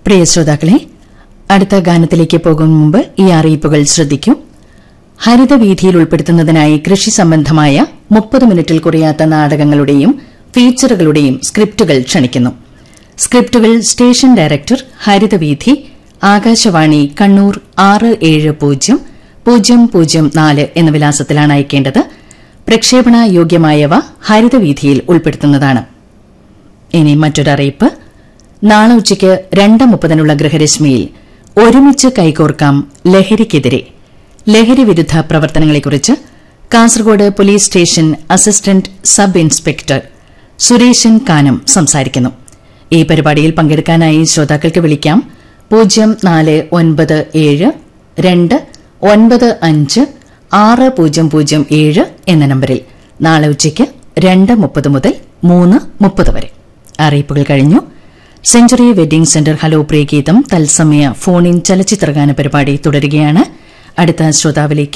പ്രിയ ശ്രോതാക്കളെ അടുത്ത ഗാനത്തിലേക്ക് പോകും മുമ്പ് ഈ അറിയിപ്പുകൾ ശ്രദ്ധിക്കൂ ഹരിതവീഥിയിൽ ഉൾപ്പെടുത്തുന്നതിനായി കൃഷി സംബന്ധമായ മുപ്പത് മിനിറ്റിൽ കുറയാത്ത നാടകങ്ങളുടെയും ഫീച്ചറുകളുടെയും സ്ക്രിപ്റ്റുകൾ ക്ഷണിക്കുന്നു സ്ക്രിപ്റ്റുകൾ സ്റ്റേഷൻ ഡയറക്ടർ ഹരിതവീഥി ആകാശവാണി കണ്ണൂർ ആറ് ഏഴ് പൂജ്യം പൂജ്യം പൂജ്യം നാല് എന്ന വിലാസത്തിലാണ് അയക്കേണ്ടത് പ്രക്ഷേപണ യോഗ്യമായവ ഹരിതവീഥിയിൽ ഉൾപ്പെടുത്തുന്നതാണ് ഇനി മറ്റൊരറിയിപ്പ് നാളെ ഉച്ചയ്ക്ക് രണ്ട് മുപ്പതിനുള്ള ഗൃഹരശ്മിയിൽ ഒരുമിച്ച് കൈകോർക്കാം ലഹരിക്കെതിരെ ലഹരി വിരുദ്ധ പ്രവർത്തനങ്ങളെക്കുറിച്ച് Kasaragod police station assistant sub inspector Sureshan Kanam സംസാരിക്കുന്നു ഈ പരിപാടിയിൽ പങ്കെടുക്കാനായി ശ്രോതാക്കൾക്ക് വിളിക്കാം പൂജ്യം നാല് ഒൻപത് ഏഴ് രണ്ട് ഒൻപത് അഞ്ച് ആറ് പൂജ്യം പൂജ്യം ഏഴ് എന്ന നമ്പറിൽ നാളെ ഉച്ചയ്ക്ക് രണ്ട് മുപ്പത് മുതൽ മൂന്ന് മുപ്പത് വരെ അറിയിപ്പുകൾ കഴിഞ്ഞു സെഞ്ചുറി വെഡിംഗ് സെന്റർ ഹലോ പ്രിയഗീതം തത്സമയ ഫോൺ ഇൻ ചലച്ചിത്രഗാന പരിപാടി തുടരുകയാണ് അടുത്ത ശ്രോതാവിലേക്ക്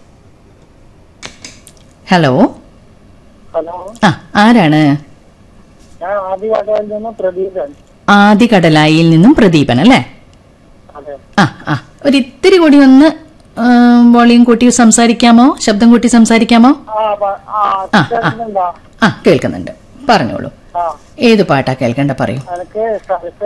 ഹലോ ഹലോ ആ ആരാണ് ഞാൻ ആദ്യഘട്ടത്തിൽ നിന്ന് പ്രദീപൻ ആദ്യ കടലായിൽ നിന്നും പ്രദീപൻ അല്ലേ അതെ ആ ആ ഒരു ഇത്തിരി കൂടി ഒന്ന് വോളിയം കൂട്ടി സംസാരിക്കാമോ ശബ്ദം കൂട്ടി സംസാരിക്കാമോ ആ പ- ആ ആ, ആ. കേൾക്കുന്നുണ്ടോ ആ കേൾക്കുന്നുണ്ട് പറഞ്ഞോളൂ ആ ഏത് പാട്ടാ കേൾക്കണ്ട പറയൂ എനിക്ക്